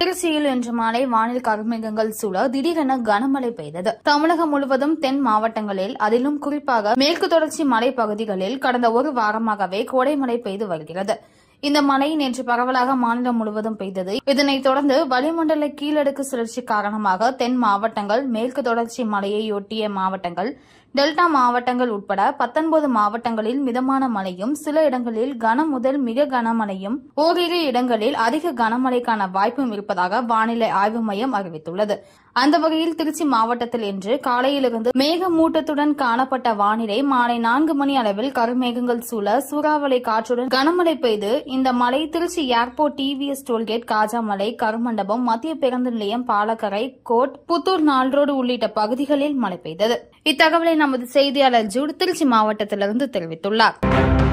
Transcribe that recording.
திருச்சியில் இன்று மாலை வானில் கருமேகங்கள் சூழ திடீரென கனமழை பெய்தது தமிழகம் முழுவதும் தென் மாவட்டங்களில் அதிலும் குறிப்பாக மேற்கு தொடர்ச்சி மலைப்பகுதிகளில் கடந்த ஒரு வாரமாகவே கோடைமழை பெய்து வருகிறது இந்த மழை நேற்று பரவலாக மாநிலம் முழுவதும் பெய்தது இதனைத் தொடர்ந்து வளிமண்டல கீழடுக்கு சுழற்சி காரணமாக தென் மாவட்டங்கள் மேற்கு தொடர்ச்சி மலையையொட்டிய மாவட்டங்கள் டெல்டா மாவட்டங்கள் உட்பட பத்தொன்பது மாவட்டங்களில் மிதமான மழையும் சில இடங்களில் கன முதல் மிக கனமழையும் ஓரிரு இடங்களில் அதிக கனமழைக்கான வாய்ப்பும் இருப்பதாக வானிலை ஆய்வு மையம் அறிவித்துள்ளது அந்த வகையில் திருச்சி மாவட்டத்தில் இன்று காலையிலிருந்து மேகமூட்டத்துடன் காணப்பட்ட வானிலை மாலை நான்கு மணி அளவில் கருமேகங்கள் சூழ சூறாவளி காற்றுடன் கனமழை பெய்து இந்த மழை Trichy airport TVS toll gate Kajamalai Karumandapam மத்திய பேருந்து நிலையம் பாலக்கரை கோட் புத்தூர் நால்ரோடு உள்ளிட்ட பகுதிகளில் மழை பெய்தது இத்தகவலை நமது செய்தியாளர் ஜூட் திருச்சி மாவட்டத்திலிருந்து தெரிவித்துள்ளார்